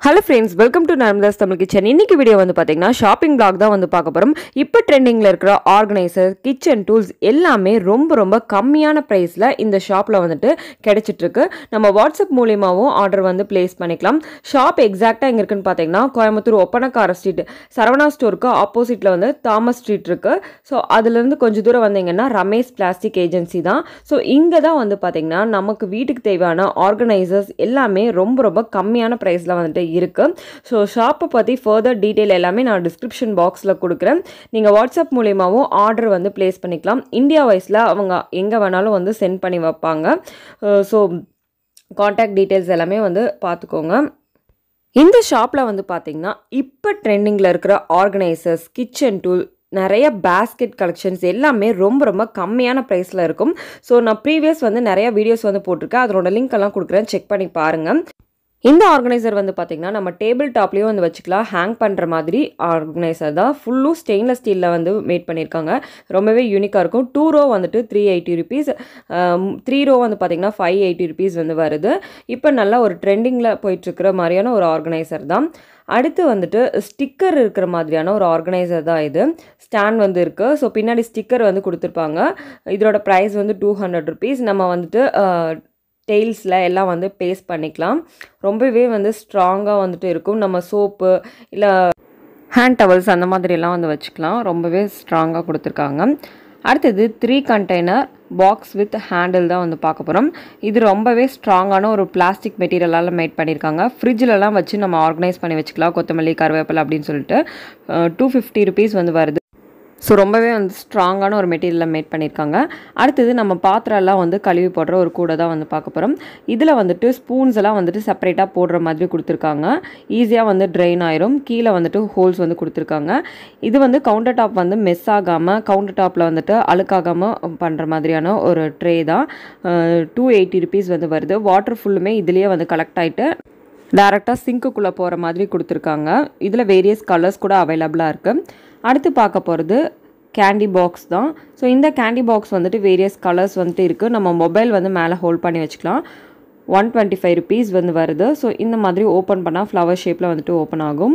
hello friends welcome to Narmada's Tamil kitchen இன்னைக்கு video வந்து பார்த்தீங்கன்னா ஷாப்பிங் பிளாக் தான் வந்து பார்க்க போகிறோம் இப்போ ட்ரெண்டிங்கில் இருக்கிற ஆர்கனைசர் கிச்சன் டூல்ஸ் எல்லாமே ரொம்ப ரொம்ப கம்மியான ப்ரைஸில் இந்த ஷாப்பில் வந்துட்டு கிடைச்சிட்ருக்கு நம்ம வாட்ஸ்அப் மூலியமாகவும் ஆர்டர் வந்து ப்ளேஸ் பண்ணிக்கலாம் ஷாப் எக்ஸாக்டாக எங்கே இருக்குன்னு பார்த்தீங்கன்னா கோயம்புத்தூர் ஒப்பனக்கார ஸ்ட்ரீட் சரவணா ஸ்டோருக்கு ஆப்போசிட்டில் வந்து தாமஸ் ஸ்ட்ரீட் இருக்குது ஸோ அதுலேருந்து கொஞ்சம் தூரம் வந்தீங்கன்னா ரமேஷ் பிளாஸ்டிக் ஏஜென்சி தான் ஸோ இங்கே தான் வந்து பார்த்தீங்கன்னா நமக்கு வீட்டுக்கு தேவையான ஆர்கனைசர்ஸ் எல்லாமே ரொம்ப ரொம்ப கம்மியான ப்ரைஸில் வந்துட்டு இருக்குது ஸோ ஷாப்பை பற்றி ஃபர்தர் டீட்டெயில் எல்லாமே நான் டிஸ்கிரிப்ஷன் பாக்ஸில் கொடுக்குறேன் நீங்கள் வாட்ஸ்அப் மூலியமாகவும் ஆர்டர் வந்து ப்ளேஸ் பண்ணிக்கலாம் இந்தியா வைஸில் அவங்க எங்கே வேணாலும் வந்து சென்ட் பண்ணி வைப்பாங்க ஸோ காண்டாக்ட் டீட்டெயில்ஸ் எல்லாமே வந்து பார்த்துக்கோங்க இந்த ஷாப்பில் வந்து பார்த்தீங்கன்னா இப்போ ட்ரெண்டிங்கில் இருக்கிற ஆர்கனைசர்ஸ் கிச்சன் டூல் நிறைய பேஸ்கெட் கலெக்ஷன்ஸ் எல்லாமே ரொம்ப ரொம்ப கம்மியான ப்ரைஸில் இருக்கும் ஸோ நான் ப்ரீவியஸ் வந்து நிறைய வீடியோஸ் வந்து போட்டிருக்கேன் அதனோட லிங்க் எல்லாம் கொடுக்குறேன் செக் பண்ணி பாருங்கள் இந்த ஆர்கனைசர் வந்து பார்த்திங்கன்னா நம்ம டேபிள் டாப்லேயும் வந்து வச்சுக்கலாம் ஹேங் பண்ணுற மாதிரி ஆர்கனைசர் தான் ஃபுல்லும் ஸ்டெயின்லெஸ் ஸ்டீலில் வந்து மேட் பண்ணியிருக்காங்க ரொம்பவே யூனிக்காக இருக்கும் டூ ரோ வந்துட்டு three eighty rupees three row வந்து பார்த்திங்கன்னா ஃபைவ் எயிட்டி ருபீஸ் வந்து வருது இப்போ நல்லா ஒரு ட்ரெண்டிங்கில் போயிட்டுருக்கிற மாதிரியான ஒரு ஆர்கனைசர் தான் அடுத்து வந்துட்டு ஸ்டிக்கர் இருக்கிற மாதிரியான ஒரு ஆர்கனைசர் தான் இது ஸ்டாண்ட் வந்து இருக்குது ஸோ பின்னாடி ஸ்டிக்கர் வந்து கொடுத்துருப்பாங்க இதோட ப்ரைஸ் வந்து டூ ஹண்ட்ரட் ருபீஸ் நம்ம வந்துட்டு டெய்ல்ஸில் எல்லாம் வந்து பேஸ்ட் பண்ணிக்கலாம் ரொம்பவே வந்து ஸ்ட்ராங்காக வந்துட்டு இருக்கும் நம்ம சோப்பு இல்லை ஹேண்ட் டவல்ஸ் அந்த மாதிரியெல்லாம் வந்து வச்சுக்கலாம் ரொம்பவே ஸ்ட்ராங்காக கொடுத்துருக்காங்க அடுத்தது three container box with handle தான் வந்து பார்க்க போகிறோம் இது ரொம்பவே ஸ்ட்ராங்கான ஒரு பிளாஸ்டிக் மெட்டீரியலால் மேட் பண்ணியிருக்காங்க ஃப்ரிட்ஜிலலாம் வச்சு நம்ம ஆர்கனைஸ் பண்ணி வச்சுக்கலாம் கொத்தமல்லி கருவேப்பிலை அப்படின்னு சொல்லிட்டு டூ ஃபிஃப்டி ருபீஸ் வந்து வருது ஸோ ரொம்பவே வந்து ஸ்ட்ராங்கான ஒரு மெட்டீரியலில் மேட் பண்ணியிருக்காங்க அடுத்தது நம்ம பாத்திரம்லாம் வந்து கழுவி போடுற ஒரு கூடை தான் வந்து பார்க்க போகிறோம் இதில் வந்துட்டு ஸ்பூன்ஸ் எல்லாம் வந்துட்டு செப்பரேட்டாக போடுற மாதிரி கொடுத்துருக்காங்க ஈஸியாக வந்து ட்ரெயின் ஆயிரும் கீழே வந்துட்டு ஹோல்ஸ் வந்து கொடுத்துருக்காங்க இது வந்து கவுண்டர் டாப் வந்து மிஸ் ஆகாமல் கவுண்டர் டாப்பில் வந்துட்டு அழுக்காகாமல் பண்ணுற மாதிரியான ஒரு ட்ரே தான் டூ எயிட்டி ருபீஸ் வந்து வருது வாட்டர் ஃபுல்லுமே இதுலேயே வந்து கலெக்ட் ஆகிட்டு டேரெக்டாக சிங்க்குள்ளே போகிற மாதிரி கொடுத்துருக்காங்க இதில் வேரியஸ் கலர்ஸ் கூட அவைலபிளாக இருக்குது அடுத்து பார்க்க போகிறது கேண்டி பாக்ஸ் தான் ஸோ இந்த கேண்டி பாக்ஸ் வந்துட்டு வேரியஸ் கலர்ஸ் வந்துட்டு இருக்குது நம்ம மொபைல் வந்து மேலே ஹோல்ட் பண்ணி வச்சுக்கலாம் ஒன் டுவெண்ட்டி ஃபைவ் ருபீஸ் வந்து வருது ஸோ இந்த மாதிரி ஓப்பன் பண்ணால் ஃப்ளவர் ஷேப்பில் வந்துட்டு ஓப்பன் ஆகும்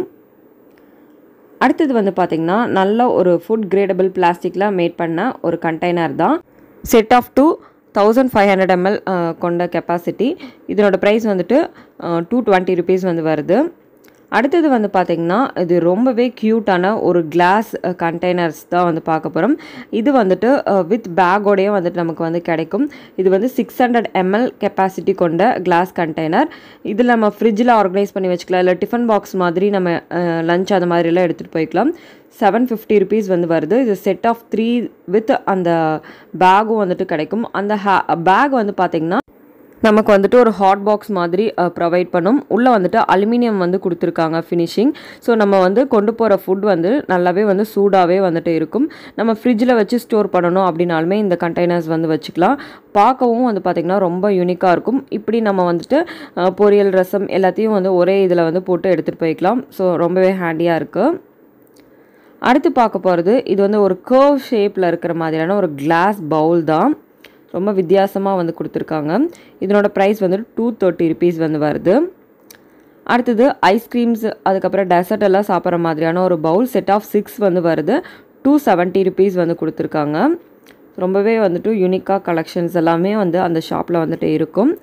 அடுத்தது வந்து பார்த்திங்கன்னா நல்ல ஒரு ஃபுட் கிரேடபிள் பிளாஸ்டிக்கில் மேட் பண்ண ஒரு கண்டெய்னர் தான் set of two thousand five hundred ML கொண்ட கெப்பாசிட்டி இதனோட ப்ரைஸ் வந்துட்டு டூ டுவெண்ட்டி ருபீஸ் வந்து வருது அடுத்தது வந்து பார்த்திங்கன்னா இது ரொம்பவே க்யூட்டான ஒரு கிளாஸ் கண்டெய்னர்ஸ் தான் வந்து பார்க்க போகிறோம் இது வந்துட்டு வித் பேக்கோடையே வந்துட்டு நமக்கு வந்து கிடைக்கும் இது வந்து சிக்ஸ் ஹண்ட்ரட் எம்எல் கெப்பாசிட்டி கொண்ட கிளாஸ் கண்டெய்னர் இதில் நம்ம ஃப்ரிட்ஜில் ஆர்கனைஸ் பண்ணி வச்சுக்கலாம் இல்லை டிஃபன் பாக்ஸ் மாதிரி நம்ம லஞ்ச் அது மாதிரிலாம் எடுத்துகிட்டு போய்க்கலாம் செவன் ஃபிஃப்டி ருபீஸ் வந்து வருது இது செட் ஆஃப் த்ரீ வித் அந்த பேகும் வந்துட்டு கிடைக்கும் அந்த ஹே பேக் வந்து பார்த்திங்கன்னா நமக்கு வந்துட்டு ஒரு ஹாட் பாக்ஸ் மாதிரி ப்ரொவைட் பண்ணும் உள்ளே வந்துட்டு அலுமினியம் வந்து கொடுத்துருக்காங்க ஃபினிஷிங் ஸோ நம்ம வந்து கொண்டு போகிற ஃபுட் வந்து நல்லாவே வந்து சூடாகவே வந்துட்டு இருக்கும் நம்ம ஃப்ரிட்ஜில் வச்சு ஸ்டோர் பண்ணணும் அப்படின்னாலுமே இந்த கண்டெய்னர்ஸ் வந்து வச்சுக்கலாம் பார்க்கவும் வந்து பார்த்திங்கன்னா ரொம்ப யூனிக்காக இருக்கும் இப்படி நம்ம வந்துட்டு பொரியல் ரசம் எல்லாத்தையும் வந்து ஒரே இதில் வந்து போட்டு எடுத்துகிட்டு போய்க்கலாம் ஸோ ரொம்பவே ஹேண்டியாக இருக்குது அடுத்து பார்க்க போகிறது இது வந்து ஒரு கர்வ் ஷேப்பில் இருக்கிற மாதிரியான ஒரு கிளாஸ் பவுல் தான் ரொம்ப வித்தியாசமாக வந்து கொடுத்துருக்காங்க இதனோட ப்ரைஸ் வந்து டூ தேர்ட்டி ருபீஸ் வந்து வருது அடுத்தது ஐஸ்கிரீம்ஸ் அதுக்கப்புறம் டெசர்ட் எல்லாம் சாப்பிட்ற மாதிரியான ஒரு பவுல் செட் ஆஃப் சிக்ஸ் வந்து வருது டூ செவன்ட்டி ருபீஸ் வந்து கொடுத்துருக்காங்க ரொம்பவே வந்துட்டு யூனிக்காக கலெக்ஷன்ஸ் எல்லாமே வந்து அந்த ஷாப்பில் வந்துட்டு இருக்கும்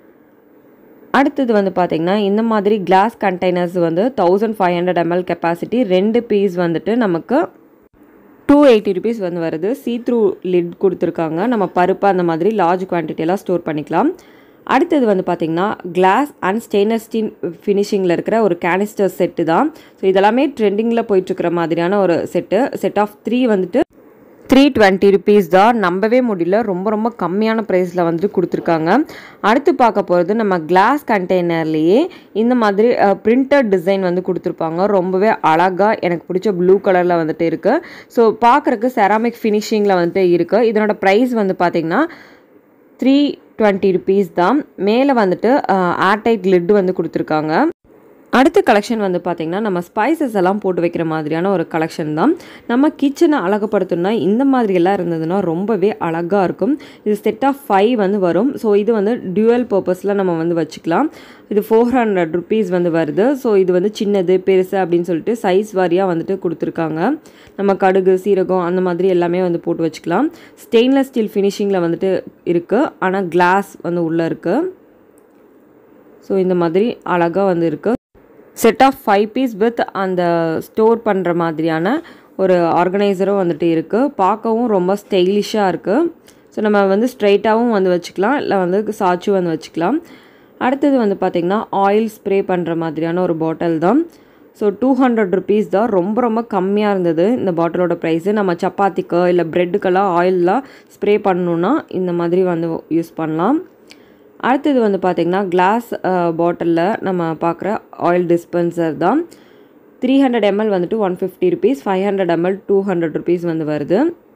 அடுத்தது வந்து பார்த்திங்கன்னா இந்த மாதிரி கிளாஸ் கண்டெய்னர்ஸ் வந்து thousand five hundred ML capacity ரெண்டு பீஸ் வந்துட்டு நமக்கு டூ எயிட்டி ருபீஸ் வந்து வருது சீ த்ரூ லிட் கொடுத்துருக்காங்க நம்ம பருப்பு அந்த மாதிரி லார்ஜ் குவான்டிட்டியெல்லாம் ஸ்டோர் பண்ணிக்கலாம் அடுத்தது வந்து பார்த்திங்கன்னா கிளாஸ் அண்ட் ஸ்டெயின்லெஸ் ஸ்டீல் ஃபினிஷிங்கில் இருக்கிற ஒரு கேனிஸ்டர் செட்டு தான் ஸோ இதெல்லாமே ட்ரெண்டிங்கில் போயிட்டுருக்கிற மாதிரியான ஒரு செட்டு செட் ஆஃப் த்ரீ வந்துட்டு த்ரீ டுவெண்ட்டி ருபீஸ் தான் நம்பவே முடியல ரொம்ப ரொம்ப கம்மியான ப்ரைஸில் வந்துட்டு கொடுத்துருக்காங்க அடுத்து பார்க்க போகிறது நம்ம கிளாஸ் கண்டெய்னர்லேயே இந்த மாதிரி பிரிண்டட் டிசைன் வந்து கொடுத்துருப்பாங்க ரொம்பவே அழகாக எனக்கு பிடிச்ச ப்ளூ கலரில் வந்துட்டு இருக்குது ஸோ பார்க்குறக்கு செராமிக் ஃபினிஷிங்கில் வந்துட்டு இருக்குது இதனோட ப்ரைஸ் வந்து பார்த்திங்கன்னா த்ரீ டுவெண்ட்டி ருபீஸ் தான் மேலே வந்துட்டு ஏர்டைட் லிட்டு வந்து கொடுத்துருக்காங்க அடுத்த கலெக்ஷன் வந்து பார்த்திங்கன்னா நம்ம ஸ்பைசஸ் எல்லாம் போட்டு வைக்கிற மாதிரியான ஒரு கலெக்ஷன் தான் நம்ம கிச்சனை அழகுப்படுத்தணும்னா இந்த மாதிரி எல்லாம் இருந்ததுன்னா ரொம்பவே அழகாக இருக்கும் இது செட் ஆஃப் ஃபைவ் வந்து வரும் ஸோ இது வந்து டியூவல் பர்பஸில் நம்ம வந்து வச்சுக்கலாம் இது ஃபோர் ஹண்ட்ரட் ருபீஸ் வந்து வருது ஸோ இது வந்து சின்னது பெருசு அப்படின்னு சொல்லிட்டு சைஸ் வாரியாக வந்துட்டு கொடுத்துருக்காங்க நம்ம கடுகு சீரகம் அந்த மாதிரி எல்லாமே வந்து போட்டு வச்சுக்கலாம் ஸ்டெயின்லெஸ் ஸ்டீல் ஃபினிஷிங்கில் வந்துட்டு இருக்குது ஆனால் கிளாஸ் வந்து உள்ளே இருக்குது ஸோ இந்த மாதிரி அழகாக வந்து இருக்குது set of five piece with அந்த ஸ்டோர் பண்ணுற மாதிரியான ஒரு ஆர்கனைசரும் வந்துட்டு இருக்குது பார்க்கவும் ரொம்ப ஸ்டைலிஷாக இருக்குது ஸோ நம்ம வந்து ஸ்ட்ரைட்டாகவும் வந்து வச்சுக்கலாம் இல்லை வந்து சாச்சும் வந்து வச்சுக்கலாம் அடுத்தது வந்து பார்த்திங்கன்னா ஆயில் ஸ்ப்ரே பண்ணுற மாதிரியான ஒரு பாட்டில் தான் ஸோ டூ ஹண்ட்ரட் ருபீஸ் தான் ரொம்ப ரொம்ப கம்மியாக இருந்தது இந்த பாட்டிலோட ப்ரைஸு நம்ம சப்பாத்திக்கு இல்லை ப்ரெட்டுக்கெல்லாம் ஆயிலெலாம் ஸ்ப்ரே பண்ணணுன்னா இந்த மாதிரி வந்து யூஸ் பண்ணலாம் அடுத்தது வந்து பார்த்திங்கன்னா கிளாஸ் பாட்டிலில் நம்ம பார்க்குற ஆயில் டிஸ்பென்சர் தான் த்ரீ ஹண்ட்ரட் எம்எல் வந்துட்டு one fifty rupees five hundred ML two hundred rupees வந்து வருது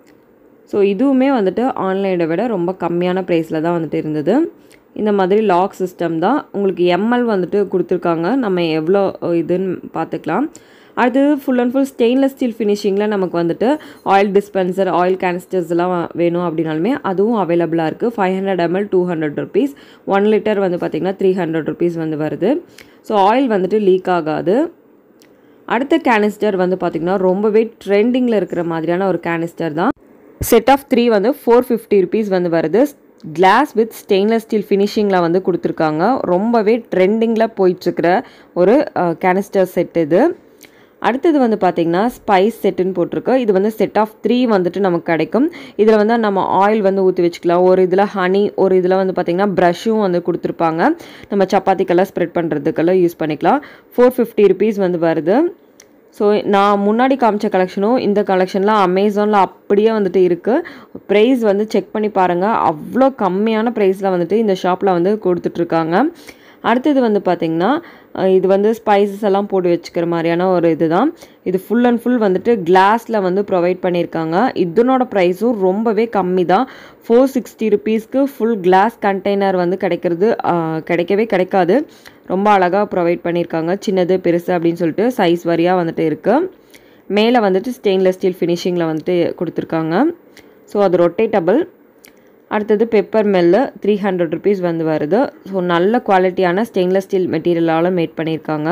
ஸோ இதுவுமே வந்துட்டு ஆன்லைனை விட ரொம்ப கம்மியான ப்ரைஸில் தான் வந்துட்டு இருந்தது இந்த மாதிரி லாக் சிஸ்டம் தான் உங்களுக்கு எம்எல் வந்துட்டு கொடுத்துருக்காங்க நம்ம எவ்வளோ இதுன்னு பார்த்துக்கலாம் அடுத்தது full and full stainless steel ஃபினிஷிங்கில் நமக்கு வந்துட்டு ஆயில் டிஸ்பென்சர் ஆயில் கேனிஸ்டர்ஸ் எல்லாம் வேணும் அப்படின்னாலுமே அதுவும் அவைலபிளாக இருக்குது five hundred ML two hundred rupees one litre வந்து பார்த்திங்கன்னா த்ரீ ஹண்ட்ரட் ருபீஸ் வந்து வருது ஸோ ஆயில் வந்துட்டு லீக் ஆகாது அடுத்த கேனிஸ்டர் வந்து பார்த்திங்கன்னா ரொம்பவே ட்ரெண்டிங்கில் இருக்கிற மாதிரியான ஒரு கேனிஸ்டர் தான் செட் ஆஃப் த்ரீ வந்து ஃபோர் ஃபிஃப்டி ருபீஸ் வந்து வருது கிளாஸ் வித் ஸ்டெயின்லெஸ் ஸ்டீல் ஃபினிஷிங்கில் வந்து கொடுத்துருக்காங்க ரொம்பவே ட்ரெண்டிங்கில் போயிட்டுருக்கிற ஒரு கேனிஸ்டர் செட் இது அடுத்தது வந்து பார்த்திங்கன்னா ஸ்பைஸ் செட்டுன்னு போட்டிருக்கு இது வந்து செட் ஆஃப் த்ரீ வந்துட்டு நமக்கு கிடைக்கும் இதில் வந்து நம்ம ஆயில் வந்து ஊற்றி வச்சுக்கலாம் ஒரு இதில் ஹனி ஒரு இதில் வந்து பார்த்திங்கன்னா ப்ரஷ்ஷும் வந்து கொடுத்துருப்பாங்க நம்ம சப்பாத்திக்கெல்லாம் ஸ்ப்ரெட் பண்ணுறதுக்கெல்லாம் யூஸ் பண்ணிக்கலாம் ஃபோர் ஃபிஃப்டி ருபீஸ் வந்து வருது ஸோ நான் முன்னாடி காமிச்ச கலெக்ஷனும் இந்த கலெக்ஷன்லாம் அமேசானில் அப்படியே வந்துட்டு இருக்குது ப்ரைஸ் வந்து செக் பண்ணி பாருங்கள் அவ்வளோ கம்மியான ப்ரைஸில் வந்துட்டு இந்த ஷாப்பில் வந்து கொடுத்துட்ருக்காங்க அடுத்தது வந்து பார்த்திங்கன்னா இது வந்து ஸ்பைசஸ் எல்லாம் போட்டு வச்சுக்கிற மாதிரியான ஒரு இது தான் இது ஃபுல் அண்ட் ஃபுல் வந்துட்டு கிளாஸில் வந்து ப்ரொவைட் பண்ணியிருக்காங்க இதனோட ப்ரைஸும் ரொம்பவே கம்மி தான் ஃபோர் சிக்ஸ்டி ருபீஸ்க்கு ஃபுல் கிளாஸ் கண்டெய்னர் வந்து கிடைக்கிறது கிடைக்கவே கிடைக்காது ரொம்ப அழகாக ப்ரொவைட் பண்ணியிருக்காங்க சின்னது பெருசு அப்படின்னு சொல்லிட்டு சைஸ் வரியாக வந்துட்டு இருக்குது மேலே வந்துட்டு ஸ்டெயின்லெஸ் ஸ்டீல் ஃபினிஷிங்கில் வந்துட்டு கொடுத்துருக்காங்க ஸோ அது ரொட்டேட்டபிள் அடுத்தது pepper mill three hundred rupees வந்து வருது ஸோ நல்ல குவாலிட்டியான ஸ்டெயின்லெஸ் ஸ்டீல் மெட்டீரியலால் மேட் பண்ணியிருக்காங்க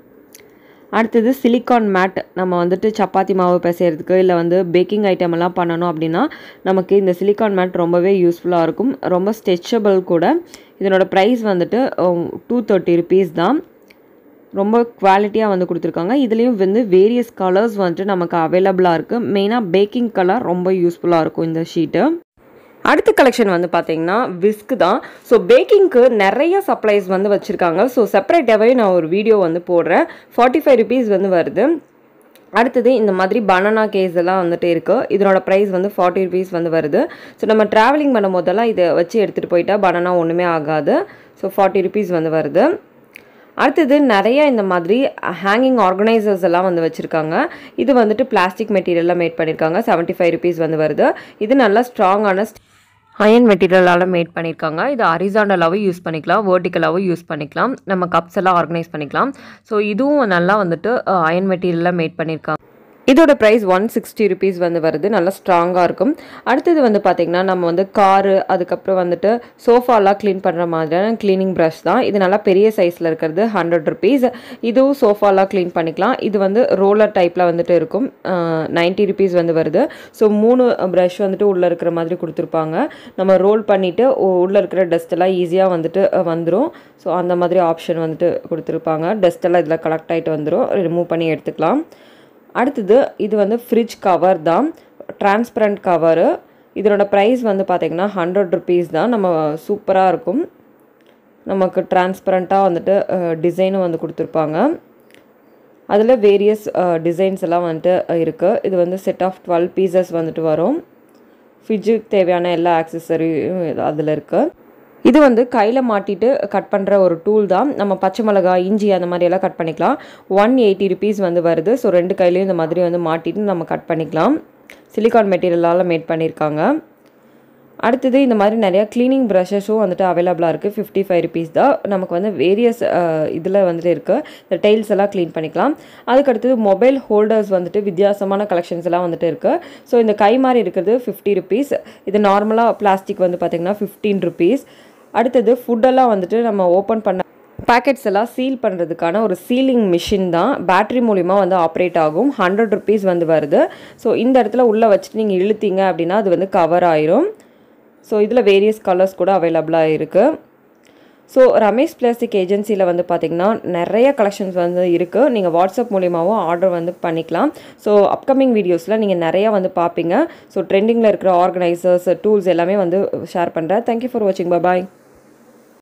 அடுத்தது சிலிக்கான் மேட் நம்ம வந்துட்டு சப்பாத்தி மாவு பிசைகிறதுக்கு இல்லை வந்து பேக்கிங் ஐட்டம் எல்லாம் பண்ணணும் அப்படின்னா நமக்கு இந்த சிலிக்கான் மேட் ரொம்பவே யூஸ்ஃபுல்லாக இருக்கும் ரொம்ப ஸ்ட்ரெச்சபிள் கூட இதனோட ப்ரைஸ் வந்துட்டு டூ தேர்ட்டி ருபீஸ் தான் ரொம்ப குவாலிட்டியாக வந்து கொடுத்துருக்காங்க இதுலேயும் வந்து வேரியஸ் கலர்ஸ் வந்துட்டு நமக்கு அவைலபிளாக இருக்குது மெயினாக பேக்கிங் கலர் ரொம்ப யூஸ்ஃபுல்லாக இருக்கும் இந்த ஷீட்டு அடுத்த கலெக்ஷன் வந்து பார்த்தீங்கன்னா விஸ்க் தான் ஸோ பேக்கிங்க்கு நிறைய சப்ளைஸ் வந்து வச்சுருக்காங்க ஸோ செப்பரேட்டாகவே நான் ஒரு வீடியோ வந்து போடுறேன் ஃபார்ட்டி ஃபைவ் ருபீஸ் வந்து வருது அடுத்தது இந்த மாதிரி பனானா கேஸ் எல்லாம் வந்துட்டு இருக்குது இதனோட ப்ரைஸ் வந்து ஃபார்ட்டி ருபீஸ் வந்து வருது ஸோ நம்ம ட்ராவலிங் பண்ணும் போதெல்லாம் இதை வச்சு எடுத்துகிட்டு போயிட்டா பனானா ஒன்றுமே ஆகாது ஸோ ஃபார்ட்டி ருபீஸ் வந்து வருது அடுத்தது நிறைய இந்த மாதிரி ஹேங்கிங் ஆர்கனைசர்ஸ் எல்லாம் வந்து வச்சுருக்காங்க இது வந்துட்டு பிளாஸ்டிக் மெட்டீரியலில் மேட் பண்ணியிருக்காங்க செவன்ட்டி ஃபைவ் ருபீஸ் வந்து வருது இது நல்லா ஸ்ட்ராங்கான அயன் மெட்டீரியலால் மேட் பண்ணியிருக்காங்க இது அரிசாண்டலாகவும் யூஸ் பண்ணிக்கலாம் வேர்ட்டிக்கலாகவும் யூஸ் பண்ணிக்கலாம் நம்ம கப்ஸ் எல்லாம் ஆர்கனைஸ் பண்ணிக்கலாம் ஸோ இதுவும் நல்லா வந்துட்டு அயன் மெட்டீரியலாக மேட் பண்ணியிருக்காங்க இதோட ப்ரைஸ் ஒன் சிக்ஸ்டி ருபீஸ் வந்து வருது நல்லா ஸ்ட்ராங்காக இருக்கும் அடுத்தது வந்து பார்த்திங்கன்னா நம்ம வந்து காரு அதுக்கப்புறம் வந்துட்டு சோஃபாலாம் க்ளீன் பண்ணுற மாதிரியான க்ளீனிங் ப்ரஷ் தான் இது நல்லா பெரிய சைஸில் இருக்கிறது ஹண்ட்ரட் ருபீஸ் இதுவும் சோஃபாலாம் க்ளீன் பண்ணிக்கலாம் இது வந்து ரோலர் டைப்பில் வந்துட்டு இருக்கும் நைன்ட்டி ருபீஸ் வந்து வருது ஸோ மூணு ப்ரஷ் வந்துட்டு உள்ளே இருக்கிற மாதிரி கொடுத்துருப்பாங்க நம்ம ரோல் பண்ணிவிட்டு உள்ளே இருக்கிற டஸ்ட்டெல்லாம் ஈஸியாக வந்துட்டு வந்துடும் ஸோ அந்த மாதிரி ஆப்ஷன் வந்துட்டு கொடுத்துருப்பாங்க டஸ்ட்டெல்லாம் இதில் கலெக்ட் ஆகிட்டு வந்துடும் ரிமூவ் பண்ணி எடுத்துக்கலாம் அடுத்தது இது வந்து ஃப்ரிட்ஜ் கவர் தான் டிரான்ஸ்பரண்ட் கவரு இதனோட ப்ரைஸ் வந்து பார்த்திங்கன்னா ஹண்ட்ரட் ருபீஸ் தான் நம்ம சூப்பராக இருக்கும் நமக்கு டிரான்ஸ்பரண்ட்டாக வந்துட்டு டிசைனும் வந்து கொடுத்துருப்பாங்க அதில் வேரியஸ் டிசைன்ஸ் எல்லாம் வந்துட்டு இருக்குது இது வந்து செட் ஆஃப் டுவெல் பீசஸ் வந்துட்டு வரும் ஃப்ரிட்ஜுக்கு தேவையான எல்லா ஆக்சசரியும் அதில் இருக்குது இது வந்து கையில் மாட்டிட்டு கட் பண்ணுற ஒரு டூல் தான் நம்ம பச்சை மிளகாய் இஞ்சி அந்த மாதிரி எல்லாம் கட் பண்ணிக்கலாம் ஒன் எயிட்டி ருபீஸ் வந்து வருது ஸோ ரெண்டு கையிலையும் இந்த மாதிரி வந்து மாட்டிட்டு நம்ம கட் பண்ணிக்கலாம் சிலிக்கான் மெட்டீரியலால் மேட் பண்ணியிருக்காங்க அடுத்தது இந்த மாதிரி நிறையா க்ளீனிங் ப்ரஷஸும் வந்துட்டு அவைலபிளாக இருக்குது ஃபிஃப்டி ஃபைவ் ருபீஸ் தான் நமக்கு வந்து வேரியஸ் இதில் வந்துட்டு இருக்குது இந்த டைல்ஸ் எல்லாம் க்ளீன் பண்ணிக்கலாம் அதுக்கடுத்தது மொபைல் ஹோல்டர்ஸ் வந்துட்டு வித்தியாசமான கலெக்ஷன்ஸ் எல்லாம் வந்துட்டு இருக்குது ஸோ இந்த கை மாதிரி இருக்கிறது ஃபிஃப்டி ருபீஸ் இது நார்மலாக பிளாஸ்டிக் வந்து பார்த்திங்கன்னா ஃபிஃப்டீன் ருபீஸ் அடுத்தது ஃபுட்டெல்லாம் வந்துட்டு நம்ம ஓப்பன் பண்ண பேக்கெட்ஸ் எல்லாம் சீல் பண்ணுறதுக்கான ஒரு சீலிங் மிஷின் தான் பேட்டரி மூலிமா வந்து ஆப்ரேட் ஆகும் ஹண்ட்ரட் ருபீஸ் வந்து வருது ஸோ இந்த இடத்துல உள்ளே வச்சுட்டு நீங்கள் இழுத்தீங்க அப்படின்னா அது வந்து கவர் ஆயிரும் ஸோ இதில் வேரியஸ் கலர்ஸ் கூட அவைலபிளாக இருக்குது ஸோ ரமேஷ் பிளாஸ்டிக் ஏஜென்சியில் வந்து பார்த்திங்கன்னா நிறைய கலெக்ஷன்ஸ் வந்து இருக்குது நீங்கள் வாட்ஸ்அப் மூலியமாகவும் ஆர்டர் வந்து பண்ணிக்கலாம் ஸோ அப்கமிங் வீடியோஸில் நீங்கள் நிறையா வந்து பார்ப்பீங்க ஸோ ட்ரெண்டிங்கில் இருக்கிற ஆர்கனைசர்ஸ் டூல்ஸ் எல்லாமே வந்து ஷேர் பண்ணுறேன் தேங்க்யூ ஃபார் வாட்சிங் பாய்